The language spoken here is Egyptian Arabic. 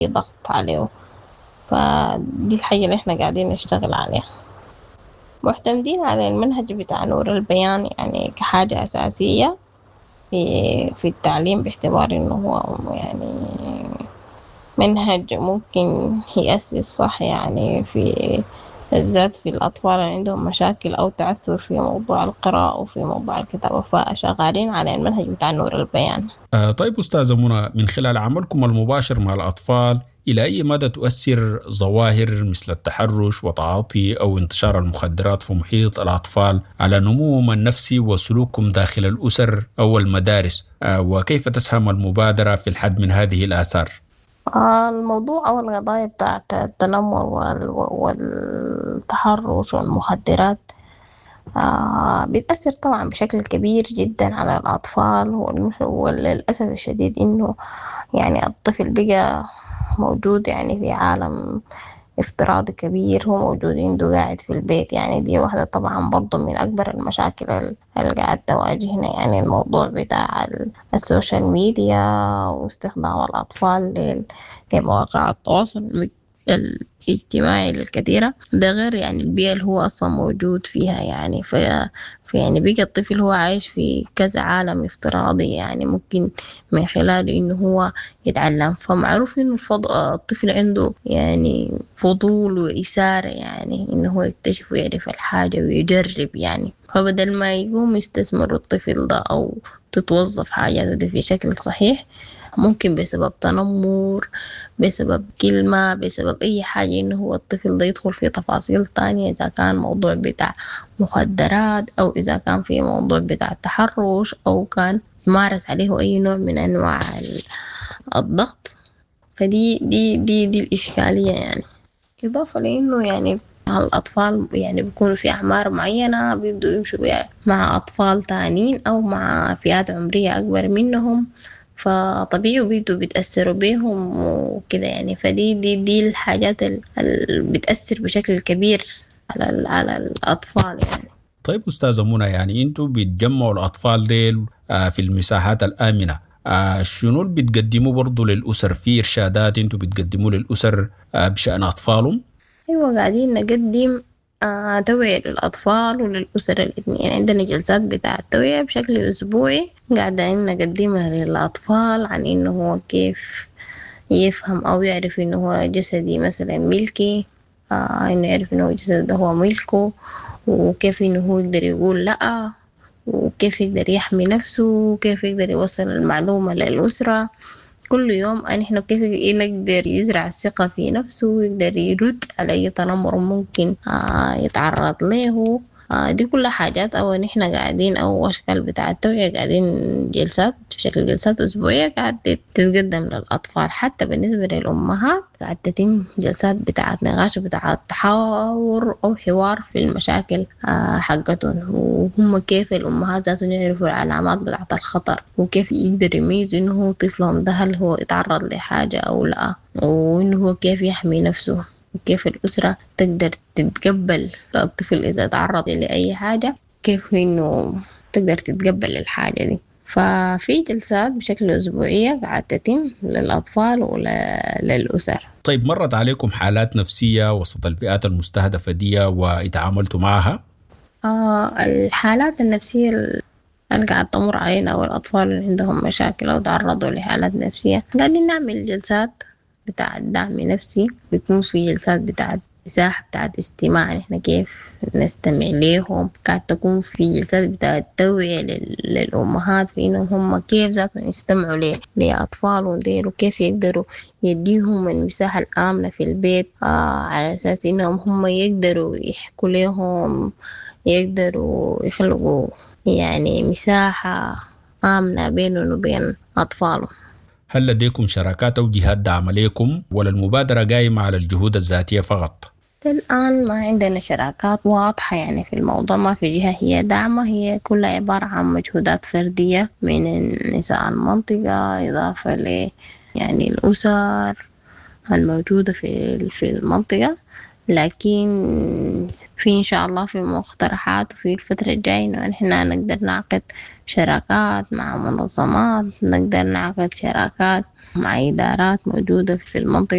ضغط عليه فدي الحاجة اللي احنا قاعدين نشتغل عليها معتمدين على المنهج بتاع نور البيان يعني كحاجة أساسية في في التعليم باعتبار إنه هو يعني منهج ممكن يأسس صح يعني في بالذات في الأطفال اللي عندهم مشاكل أو تعثر في موضوع القراءة وفي موضوع الكتابة فشغالين على المنهج بتاع نور البيان آه طيب أستاذة منى من خلال عملكم المباشر مع الأطفال إلى أي مدى تؤثر ظواهر مثل التحرش وتعاطي أو انتشار المخدرات في محيط الأطفال على نموهم النفسي وسلوكهم داخل الأسر أو المدارس آه وكيف تسهم المبادرة في الحد من هذه الآثار؟ الموضوع أو القضايا بتاعت التنمر والتحرش والمخدرات آه بتأثر طبعا بشكل كبير جدا على الأطفال وللأسف الشديد إنه يعني الطفل بقى موجود يعني في عالم افتراضي كبير هو موجود عنده قاعد في البيت يعني دي واحدة طبعا برضو من أكبر المشاكل اللي قاعد تواجهنا يعني الموضوع بتاع السوشيال ميديا واستخدام الأطفال لمواقع التواصل الاجتماعي الكثيرة ده غير يعني البيئة اللي هو أصلا موجود فيها يعني ف يعني بقى الطفل هو عايش في كذا عالم افتراضي يعني ممكن من خلاله إنه هو يتعلم فمعروف إنه الطفل عنده يعني فضول وإثارة يعني إنه هو يكتشف ويعرف الحاجة ويجرب يعني فبدل ما يقوم يستثمر الطفل ده أو تتوظف حاجاته دي في شكل صحيح ممكن بسبب تنمر بسبب كلمة بسبب أي حاجة إنه هو الطفل ده يدخل في تفاصيل تانية إذا كان موضوع بتاع مخدرات أو إذا كان في موضوع بتاع تحرش أو كان يمارس عليه أي نوع من أنواع الضغط فدي دي دي دي الإشكالية يعني إضافة لأنه يعني الأطفال يعني بيكونوا في أعمار معينة بيبدوا يمشوا مع أطفال تانيين أو مع فئات عمرية أكبر منهم فطبيعي بيبدوا بيتأثروا بيهم وكده يعني فدي دي دي الحاجات اللي بتأثر بشكل كبير على على الأطفال يعني طيب أستاذة منى يعني أنتوا بتجمعوا الأطفال ديل في المساحات الآمنة شنو اللي بتقدموا برضو للأسر في إرشادات أنتوا بتقدموا للأسر بشأن أطفالهم؟ أيوة قاعدين نقدم آه توعية للأطفال وللأسر الاثنين عندنا جلسات بتاع التوعية بشكل أسبوعي قاعدين نقدمها للأطفال عن إنه هو كيف يفهم أو يعرف إنه هو جسدي مثلا ملكي آه إنه يعرف إنه جسده ده هو ملكه وكيف إنه هو يقدر يقول لأ وكيف يقدر يحمي نفسه وكيف يقدر يوصل المعلومة للأسرة كل يوم نحن كيف نقدر يزرع الثقة في نفسه ويقدر يرد على أي تنمر ممكن آه يتعرض له آه دي كلها حاجات أو نحن قاعدين أو أشكال بتاع التوعية قاعدين جلسات بشكل جلسات أسبوعية قاعد تتقدم للأطفال حتى بالنسبة للأمهات قاعد تتم جلسات بتاعة نقاش بتاعة تحاور أو حوار في المشاكل آه حقتهم وهم كيف الأمهات ذاتهم يعرفوا العلامات بتاعة الخطر وكيف يقدر يميز إنه طفلهم ده هل هو يتعرض لحاجة أو لا وإنه هو كيف يحمي نفسه وكيف الأسرة تقدر تتقبل الطفل إذا تعرض لأي حاجة كيف إنه تقدر تتقبل الحاجة دي ففي جلسات بشكل أسبوعية قاعد تتم للأطفال وللأسر طيب مرت عليكم حالات نفسية وسط الفئات المستهدفة دي وتعاملتوا معها؟ آه الحالات النفسية اللي قاعد تمر علينا أو الأطفال اللي عندهم مشاكل أو تعرضوا لحالات نفسية قاعدين نعمل جلسات بتاع دعم نفسي بيكون في جلسات بتاعت مساحة بتاعت استماع نحن كيف نستمع ليهم قاعد تكون في جلسات بتاعت توعية للأمهات في إنهم هم كيف ذاتهم يستمعوا لأطفالهم ديل وكيف يقدروا يديهم المساحة الآمنة في البيت آه على أساس إنهم هم يقدروا يحكوا لهم يقدروا يخلقوا يعني مساحة آمنة بينهم وبين أطفالهم هل لديكم شراكات أو جهات دعم عليكم ولا المبادرة قايمة على الجهود الذاتية فقط؟ الآن ما عندنا شراكات واضحة يعني في الموضوع ما في جهة هي داعمة هي كلها عبارة عن مجهودات فردية من نساء المنطقة إضافة ل يعني الأسر الموجودة في في المنطقة لكن في إن شاء الله في مقترحات وفي الفترة الجاية إنه إحنا نقدر نعقد شراكات مع منظمات نقدر نعقد شراكات مع إدارات موجودة في المنطقة